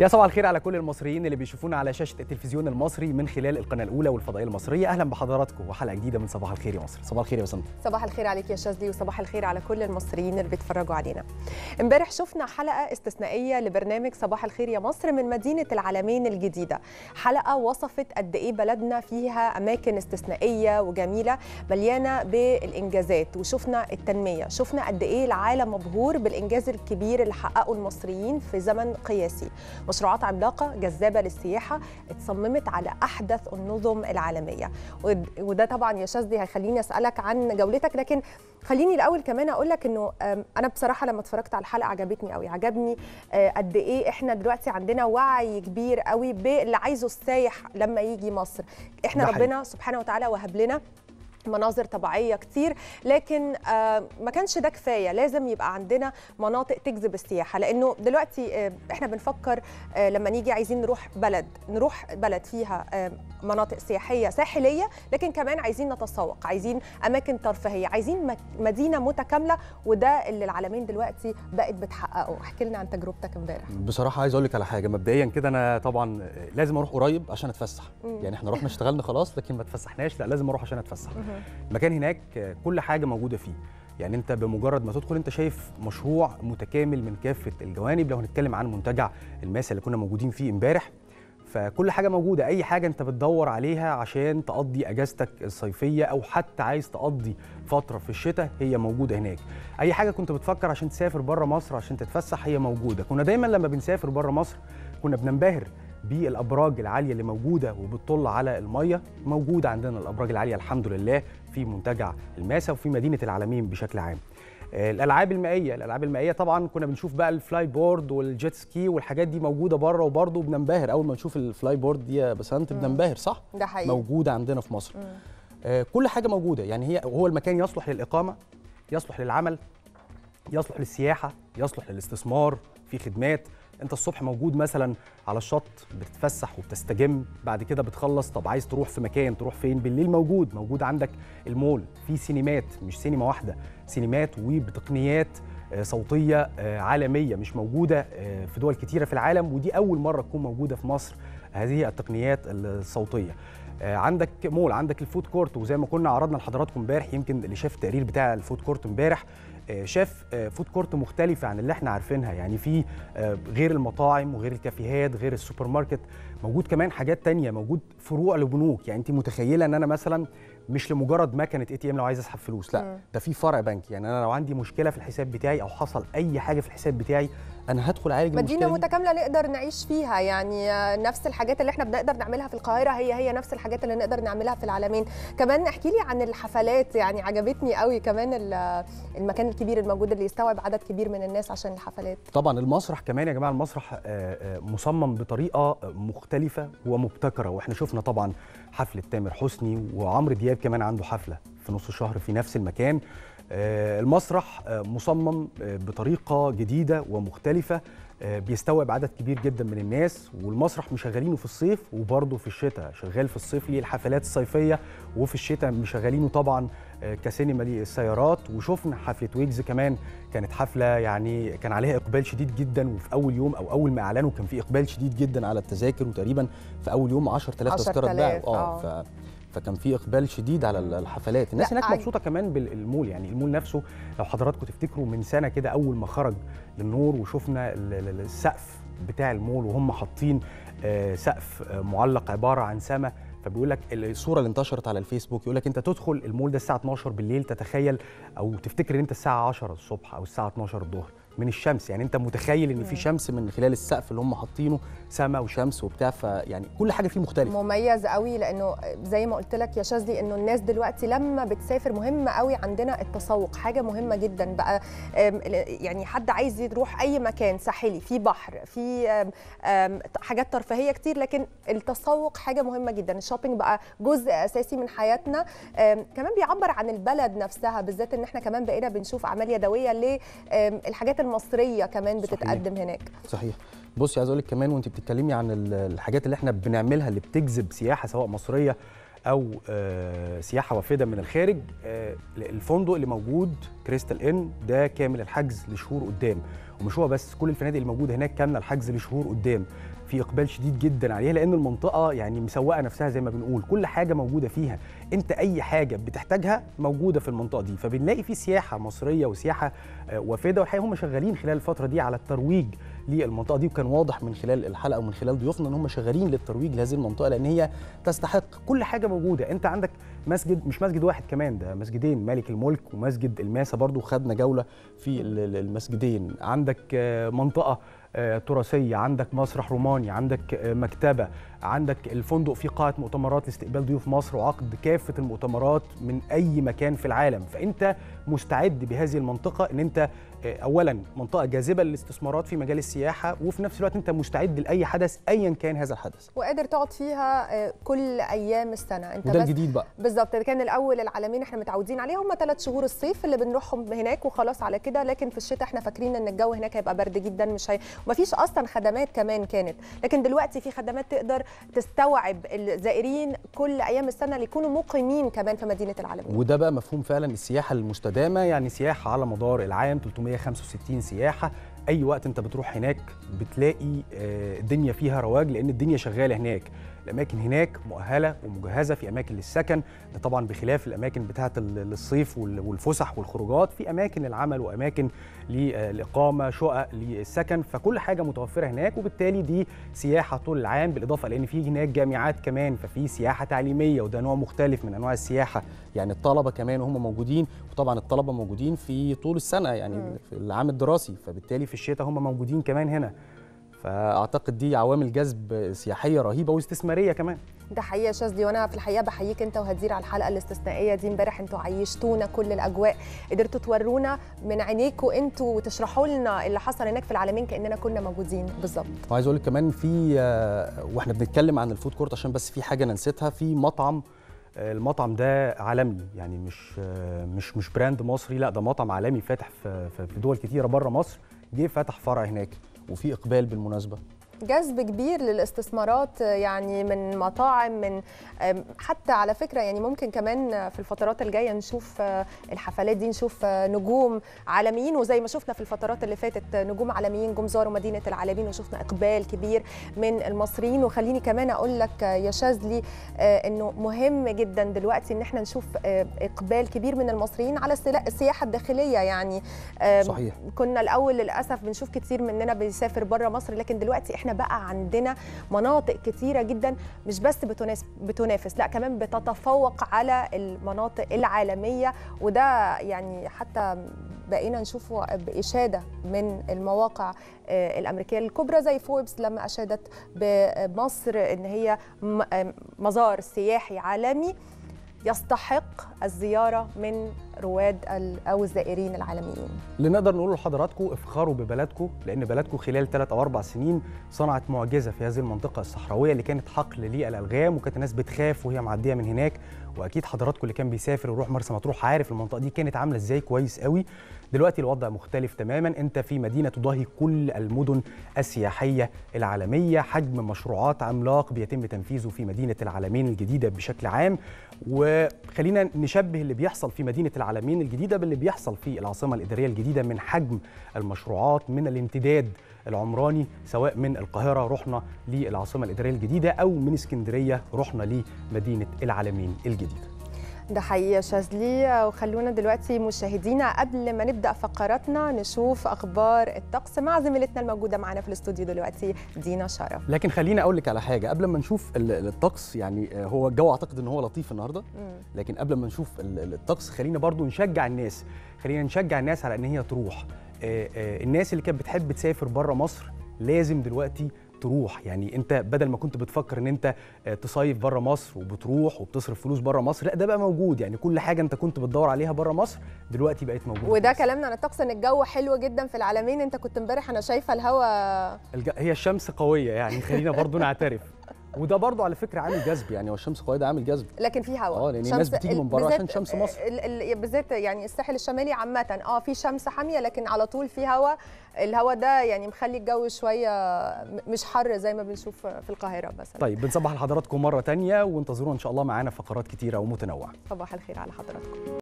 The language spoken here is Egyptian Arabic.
يا صباح الخير على كل المصريين اللي بيشوفونا على شاشه التلفزيون المصري من خلال القناه الاولى والفضائيه المصريه اهلا بحضراتكم وحلقه جديده من صباح الخير يا مصر صباح الخير يا بسنت صباح الخير عليك يا شاذلي وصباح الخير على كل المصريين اللي بيتفرجوا علينا امبارح شفنا حلقه استثنائيه لبرنامج صباح الخير يا مصر من مدينه العالمين الجديده حلقه وصفت قد ايه بلدنا فيها اماكن استثنائيه وجميله مليانه بالانجازات وشفنا التنميه شفنا قد ايه العالم مبهور بالانجاز الكبير اللي حققه المصريين في زمن قياسي مشروعات عملاقه جذابه للسياحه اتصممت على احدث النظم العالميه وده طبعا يا شاذلي هيخليني اسالك عن جولتك لكن خليني الاول كمان اقول لك انه انا بصراحه لما اتفرجت على الحلقه عجبتني قوي عجبني قد ايه احنا دلوقتي عندنا وعي كبير قوي باللي عايزه السايح لما يجي مصر احنا ربنا سبحانه وتعالى وهب لنا مناظر طبيعيه كتير لكن آه ما كانش ده كفايه لازم يبقى عندنا مناطق تجذب السياحه لانه دلوقتي آه احنا بنفكر آه لما نيجي عايزين نروح بلد نروح بلد فيها مناطق سياحيه ساحليه لكن كمان عايزين نتسوق عايزين اماكن ترفيهيه عايزين مدينه متكامله وده اللي العالمين دلوقتي بقت بتحققه احكي لنا عن تجربتك امبارح بصراحه عايز اقول لك على حاجه مبدئيا كده انا طبعا لازم اروح قريب عشان اتفسح يعني احنا رحنا اشتغلنا خلاص لكن ما اتفسحناش لا لازم اروح عشان اتفسح المكان هناك كل حاجه موجوده فيه يعني انت بمجرد ما تدخل انت شايف مشروع متكامل من كافه الجوانب لو هنتكلم عن منتجع الماسه اللي كنا موجودين فيه امبارح فكل حاجه موجوده اي حاجه انت بتدور عليها عشان تقضي اجازتك الصيفيه او حتى عايز تقضي فتره في الشتاء هي موجوده هناك اي حاجه كنت بتفكر عشان تسافر بره مصر عشان تتفسح هي موجوده كنا دايما لما بنسافر بره مصر كنا بننبهر بالابراج العاليه اللي موجوده وبتطل على الميه موجوده عندنا الابراج العاليه الحمد لله في منتجع الماسه وفي مدينه العالمين بشكل عام الالعاب المائيه الالعاب المائيه طبعا كنا بنشوف بقى الفلاي بورد والجيت سكي والحاجات دي موجوده بره وبرضه بننبهر اول ما نشوف الفلاي بورد دي يا بسنت بننبهر صح ده حقيقي موجوده عندنا في مصر آه كل حاجه موجوده يعني هي هو المكان يصلح للاقامه يصلح للعمل يصلح للسياحه يصلح للاستثمار في خدمات انت الصبح موجود مثلا على الشط بتتفسح وبتستجم بعد كده بتخلص طب عايز تروح في مكان تروح فين بالليل موجود موجود عندك المول في سينمات مش سينما واحده سينمات وبتقنيات صوتيه عالميه مش موجوده في دول كتيره في العالم ودي اول مره تكون موجوده في مصر هذه التقنيات الصوتيه عندك مول عندك الفود كورت وزي ما كنا عرضنا لحضراتكم امبارح يمكن اللي شاف التقرير بتاع الفود كورت امبارح شاف فود كورت مختلفة عن اللي احنا عارفينها يعني في غير المطاعم وغير الكافيهات غير السوبر ماركت موجود كمان حاجات تانية موجود فروع لبنوك يعني انت متخيلة ان انا مثلا مش لمجرد مكنه اي تي ام لو عايز اسحب فلوس لا ده في فرع بنك يعني انا لو عندي مشكله في الحساب بتاعي او حصل اي حاجه في الحساب بتاعي انا هدخل اعالج مدينه متكامله نقدر نعيش فيها يعني نفس الحاجات اللي احنا بنقدر نعملها في القاهره هي هي نفس الحاجات اللي نقدر نعملها في العالمين كمان احكي لي عن الحفلات يعني عجبتني قوي كمان المكان الكبير الموجود اللي يستوعب عدد كبير من الناس عشان الحفلات طبعا المسرح كمان يا جماعه المسرح مصمم بطريقه مختلفه ومبتكره واحنا شفنا طبعا حفله تامر حسني وعمرو دياب كمان عنده حفله في نص شهر في نفس المكان المسرح مصمم بطريقه جديده ومختلفه بيستوعب عدد كبير جدا من الناس والمسرح مشغلينه في الصيف وبرضه في الشتاء شغال في الصيف ليه الحفلات الصيفيه وفي الشتاء مشغلينه طبعا كسينما للسيارات وشفنا حفله ويجز كمان كانت حفله يعني كان عليها اقبال شديد جدا وفي اول يوم او اول ما اعلنوا كان في اقبال شديد جدا على التذاكر وتقريبا في اول يوم 10000 تذكره اتباعوا اه فكان في اقبال شديد على الحفلات الناس هناك مبسوطه كمان بالمول يعني المول نفسه لو حضراتكم تفتكروا من سنه كده اول ما خرج للنور وشفنا السقف بتاع المول وهم حاطين سقف معلق عباره عن سما فبيقول لك الصوره اللي انتشرت على الفيسبوك يقول لك انت تدخل المول ده الساعه 12 بالليل تتخيل او تفتكر ان انت الساعه 10 الصبح او الساعه 12 الظهر من الشمس يعني انت متخيل ان في شمس من خلال السقف اللي هم حاطينه سما وشمس وبتاع فيعني كل حاجه فيه مختلفه مميز قوي لانه زي ما قلت لك يا شاذلي انه الناس دلوقتي لما بتسافر مهم قوي عندنا التسوق حاجه مهمه جدا بقى يعني حد عايز يروح اي مكان ساحلي في بحر في حاجات ترفيهيه كتير لكن التسوق حاجه مهمه جدا الشوبينج بقى جزء اساسي من حياتنا كمان بيعبر عن البلد نفسها بالذات ان احنا كمان بقينا بنشوف اعمال يدويه للحاجات المصريه كمان بتتقدم صحيح. هناك صحيح بصي عايز اقول لك كمان وانت بتتكلمي عن الحاجات اللي احنا بنعملها اللي بتجذب سياحه سواء مصريه او سياحه وافده من الخارج الفندق اللي موجود كريستال ان ده كامل الحجز لشهور قدام ومش هو بس كل الفنادق الموجوده هناك كامله الحجز لشهور قدام في اقبال شديد جدا عليها لان المنطقه يعني مسوقه نفسها زي ما بنقول كل حاجه موجوده فيها انت اي حاجه بتحتاجها موجوده في المنطقه دي فبنلاقي في سياحه مصريه وسياحه آه، وافده والحقيقه هم شغالين خلال الفتره دي على الترويج للمنطقه دي وكان واضح من خلال الحلقه ومن خلال ضيوفنا ان هم شغالين للترويج لهذه المنطقه لان هي تستحق كل حاجه موجوده انت عندك مسجد مش مسجد واحد كمان ده مسجدين ملك الملك ومسجد الماسه برضو خدنا جوله في ال- ال- المسجدين عندك آه، منطقه آه، تراثيه عندك مسرح روماني عندك آه، مكتبه عندك الفندق فيه قاعه مؤتمرات لاستقبال ضيوف مصر وعقد كافه المؤتمرات من اي مكان في العالم فانت مستعد بهذه المنطقه ان انت آه، اولا منطقه جاذبه للاستثمارات في مجال السياحه وفي نفس الوقت انت مستعد لاي حدث ايا كان هذا الحدث وقادر تقعد فيها آه، كل ايام السنه انت وده بس الجديد بقى بالظبط كان الاول العالمين احنا متعودين عليه هم ثلاث شهور الصيف اللي بنروحهم هناك وخلاص على كده لكن في الشتاء احنا فاكرين ان الجو هناك هيبقى برد جدا مش هي... ومفيش اصلا خدمات كمان كانت لكن دلوقتي في خدمات تقدر تستوعب الزائرين كل ايام السنه اللي يكونوا مقيمين كمان في مدينه العالمين وده بقى مفهوم فعلا السياحه المستدامه يعني سياحه على مدار العام 365 سياحه اي وقت انت بتروح هناك بتلاقي آه، الدنيا فيها رواج لان الدنيا شغاله هناك الاماكن هناك مؤهله ومجهزه في اماكن للسكن ده طبعا بخلاف الاماكن بتاعه ال- الصيف وال- والفسح والخروجات في اماكن للعمل واماكن للاقامه شقق للسكن فكل حاجه متوفره هناك وبالتالي دي سياحه طول العام بالاضافه لان في هناك جامعات كمان ففي سياحه تعليميه وده نوع مختلف من انواع السياحه يعني الطلبه كمان وهم موجودين وطبعا الطلبه موجودين في طول السنه يعني مم. في العام الدراسي فبالتالي في الشتاء هم موجودين كمان هنا فاعتقد دي عوامل جذب سياحيه رهيبه واستثماريه كمان ده حقيقه يا شاذلي وانا في الحقيقه بحييك انت وهدير على الحلقه الاستثنائيه دي امبارح انتوا عيشتونا كل الاجواء قدرتوا تورونا من عينيكم انتوا وتشرحوا لنا اللي حصل هناك في العالمين كاننا كنا موجودين بالظبط وعايز اقول لك كمان في آه، واحنا بنتكلم عن الفود كورت عشان بس في حاجه انا نسيتها في مطعم آه، المطعم ده عالمي يعني مش آه، مش مش براند مصري لا ده مطعم عالمي فاتح في في في دول كتيره بره مصر جه فتح فرع هناك وفي اقبال بالمناسبه جذب كبير للاستثمارات يعني من مطاعم من أم، حتى على فكره يعني ممكن كمان في الفترات الجايه نشوف آه، الحفلات دي نشوف آه، نجوم عالميين وزي ما شفنا في الفترات اللي فاتت آه، نجوم عالميين جم زاروا مدينه العالمين وشفنا اقبال كبير من المصريين وخليني كمان اقول لك آه، يا شاذلي آه، انه مهم جدا دلوقتي ان احنا نشوف آه، اقبال كبير من المصريين على السلا- السياحه الداخليه يعني آم، صحيح كنا الاول للاسف بنشوف كتير مننا بيسافر بره مصر لكن دلوقتي احنا بقى عندنا مناطق كتيره جدا مش بس بتنافس بتنافس لا كمان بتتفوق على المناطق العالميه وده يعني حتى بقينا نشوفه باشاده من المواقع آه، الامريكيه الكبرى زي فوربس لما اشادت بمصر ان هي م- آه، مزار سياحي عالمي يستحق الزياره من رواد ال- او الزائرين العالميين اللي نقدر نقوله لحضراتكم افخروا ببلدكم لان بلدكم خلال ثلاث او اربع سنين صنعت معجزه في هذه المنطقه الصحراويه اللي كانت حقل للالغام وكانت الناس بتخاف وهي معديه من هناك واكيد حضراتكم اللي كان بيسافر ويروح مرسى مطروح عارف المنطقه دي كانت عامله ازاي كويس قوي دلوقتي الوضع مختلف تماما انت في مدينه تضاهي كل المدن السياحيه العالميه حجم مشروعات عملاق بيتم تنفيذه في مدينه العالمين الجديده بشكل عام وخلينا نشبه اللي بيحصل في مدينه العالمين الجديده باللي بيحصل في العاصمه الاداريه الجديده من حجم المشروعات من الامتداد العمراني سواء من القاهره رحنا للعاصمه الاداريه الجديده او من اسكندريه رحنا لمدينه العالمين الجديده ده حقيقي يا شاذلي وخلونا دلوقتي مشاهدينا قبل ما نبدا فقراتنا نشوف اخبار الطقس مع زميلتنا الموجوده معانا في الاستوديو دلوقتي دينا شرف لكن خليني اقول لك على حاجه قبل ما نشوف ال- ال- الطقس يعني آه، هو الجو اعتقد ان هو لطيف النهارده مم. لكن قبل ما نشوف ال- ال- الطقس خلينا برضو نشجع الناس خلينا نشجع الناس على ان هي تروح آه، آه، الناس اللي كانت بتحب تسافر بره مصر لازم دلوقتي تروح يعني انت بدل ما كنت بتفكر ان انت آه، تصيف بره مصر وبتروح وبتصرف فلوس بره مصر لا ده بقى موجود يعني كل حاجه انت كنت بتدور عليها بره مصر دلوقتي بقت موجوده في وده مصر. كلامنا عن الطقس ان الجو حلو جدا في العالمين انت كنت امبارح انا شايفه الهواء الج... هي الشمس قويه يعني خلينا برضو نعترف وده برضو على فكره عامل جذب يعني هو الشمس قويه ده عامل جذب لكن في هواء اه لان الناس بتيجي من بره عشان شمس مصر ال- ال- بالذات يعني الساحل الشمالي عامه اه في شمس حاميه لكن على طول في هواء الهواء ده يعني مخلي الجو شويه م- مش حر زي ما بنشوف في القاهره مثلا طيب بنصبح لحضراتكم مره تانية وانتظرونا ان شاء الله معانا فقرات كتيره ومتنوعه صباح الخير على حضراتكم